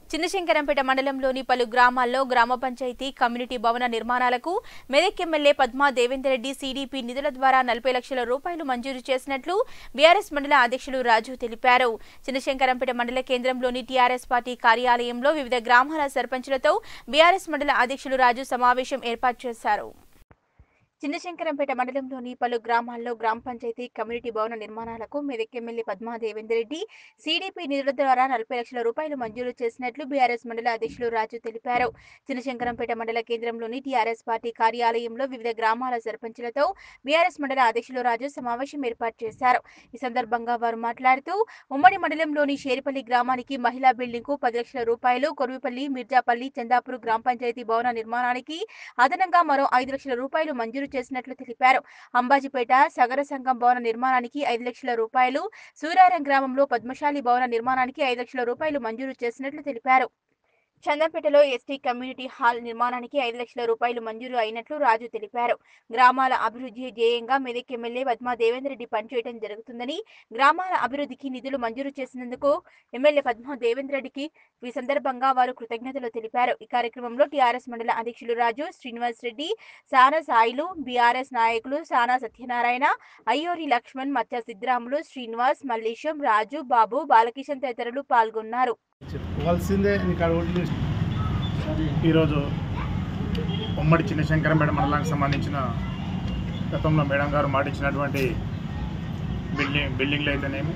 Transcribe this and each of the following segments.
చిన్నశంకరంపేట మండలంలోని పలు గ్రామాల్లో గ్రామ పంచాయతీ కమ్యూనిటీ భవన నిర్మాణాలకు మెదక్ ఎమ్మెల్యే పద్మా దేవేందర్ రెడ్డి సీడీపీ నిధుల ద్వారా నలభై లక్షల రూపాయలు మంజూరు చేసినట్లు బీఆర్ఎస్ మండల అధ్యక్షులు రాజు తెలిపారు చిన్నశంకరంపేట మండల కేంద్రంలోని టీఆర్ఎస్ పార్టీ కార్యాలయంలో వివిధ గ్రామాల సర్పంచులతో బీఆర్ఎస్ మండల అధ్యక్షులు రాజు సమావేశం ఏర్పాటు చేశారు చిన్నశంకరంపేట మండలంలోని పలు గ్రామాల్లో గ్రామ పంచాయతీ కమ్యూనిటీ భవన నిర్మాణాలకు మెదక్ ఎమ్మెల్యే పద్మా దేవేందర్ రెడ్డి సీడీపీ నిధుల ద్వారా నలభై లక్షల రూపాయలు మంజూరు చేసినట్లు బీఆర్ఎస్ మండల అధ్యక్షులు రాజు తెలిపారు చిన్నశంకరంపేట మండల కేంద్రంలోని టీఆర్ఎస్ పార్టీ కార్యాలయంలో వివిధ గ్రామాల సర్పంచులతో బీఆర్ఎస్ మండల అధ్యక్షులు రాజు సమావేశం ఏర్పాటు చేశారు ఈ సందర్భంగా వారు మాట్లాడుతూ ఉమ్మడి మండలంలోని షేరిపల్లి గ్రామానికి మహిళా బిల్డింగ్ కు పది లక్షల రూపాయలు కొరువిపల్లి మిర్జాపల్లి చందాపూర్ గ్రామ పంచాయతీ భవన నిర్మాణానికి అదనంగా మరో ఐదు లక్షల రూపాయలు మంజూరు చేసినట్లు తెలిపారు అంబాజీపేట సగర సంఘం భవన నిర్మాణానికి ఐదు లక్షల రూపాయలు సూరారం గ్రామంలో పద్మశాలి భవన నిర్మాణానికి ఐదు లక్షల రూపాయలు మంజూరు చేసినట్లు తెలిపారు చందంపేటలో ఎస్టీ కమ్యూనిటీ హాల్ నిర్మాణానికి ఐదు లక్షల రూపాయలు మంజూరు అయినట్లు రాజు తెలిపారు గ్రామాల అభివృద్ధి ధ్యేయంగా మెదక్ ఎమ్మెల్యే పద్మా దేవేందర్ రెడ్డి పనిచేయడం జరుగుతుందని గ్రామాల అభివృద్ధికి నిధులు మంజూరు చేసినందుకు ఎమ్మెల్యే పద్మా దేవేందర్ రెడ్డికి ఈ సందర్భంగా వారు కృతజ్ఞతలు తెలిపారు ఈ కార్యక్రమంలో టీఆర్ఎస్ మండల అధ్యక్షులు రాజు శ్రీనివాస్ రెడ్డి సానా సాయిలు బీఆర్ఎస్ నాయకులు సానా సత్యనారాయణ అయ్యూరి లక్ష్మణ్ మత్య సిద్ధరాములు శ్రీనివాస్ మల్లేశం రాజు బాబు బాలకిషన్ తదితరులు పాల్గొన్నారు చెప్పుకోవాల్సిందే ఇంకా ఓట్లు ఈరోజు ఉమ్మడి చిన్నశంకరంపేట మండలానికి సంబంధించిన గతంలో మేడం గారు మాటిచ్చినటువంటి బిల్డింగ్ బిల్డింగ్లు అయితేనేమి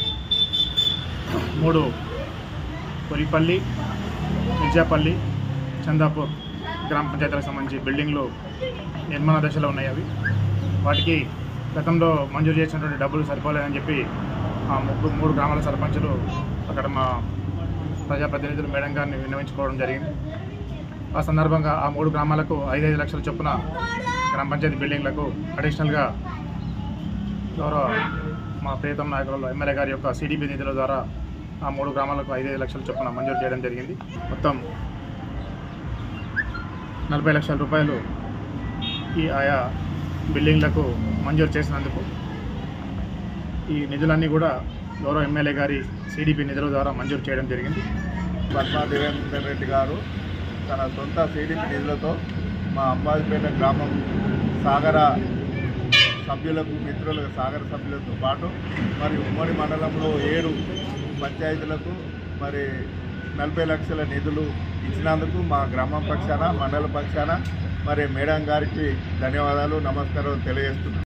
మూడు కొలిపల్లి మిర్జాపల్లి చందాపూర్ గ్రామ పంచాయతీలకు సంబంధించి బిల్డింగ్లు నిర్మాణ దశలో ఉన్నాయి అవి వాటికి గతంలో మంజూరు చేసినటువంటి డబ్బులు సరిపోలేదని చెప్పి ఆ ముగ్గురు మూడు గ్రామాల సర్పంచులు అక్కడ మా ప్రజాప్రతినిధులు మేడం గారిని విన్నవించుకోవడం జరిగింది ఆ సందర్భంగా ఆ మూడు గ్రామాలకు ఐదైదు లక్షల చొప్పున గ్రామ పంచాయతీ బిల్డింగ్లకు అడిషనల్గా గౌరవ మా ప్రియతమ నాయకులు ఎమ్మెల్యే గారి యొక్క సిడిపి నిధుల ద్వారా ఆ మూడు గ్రామాలకు ఐదైదు లక్షల చొప్పున మంజూరు చేయడం జరిగింది మొత్తం నలభై లక్షల రూపాయలు ఈ ఆయా బిల్డింగ్లకు మంజూరు చేసినందుకు ఈ నిధులన్నీ కూడా గౌరవ ఎమ్మెల్యే గారి సిడిపి నిధుల ద్వారా మంజూరు చేయడం జరిగింది పద్మా దేవేందర్ రెడ్డి గారు తన సొంత సీడీపీ నిధులతో మా అంబాజీపేట గ్రామం సాగర సభ్యులకు మిత్రులకు సాగర సభ్యులతో పాటు మరి ఉమ్మడి మండలంలో ఏడు పంచాయతీలకు మరి నలభై లక్షల నిధులు ఇచ్చినందుకు మా గ్రామం పక్షాన మండల పక్షాన మరి మేడం గారికి ధన్యవాదాలు నమస్కారం తెలియజేస్తున్నాను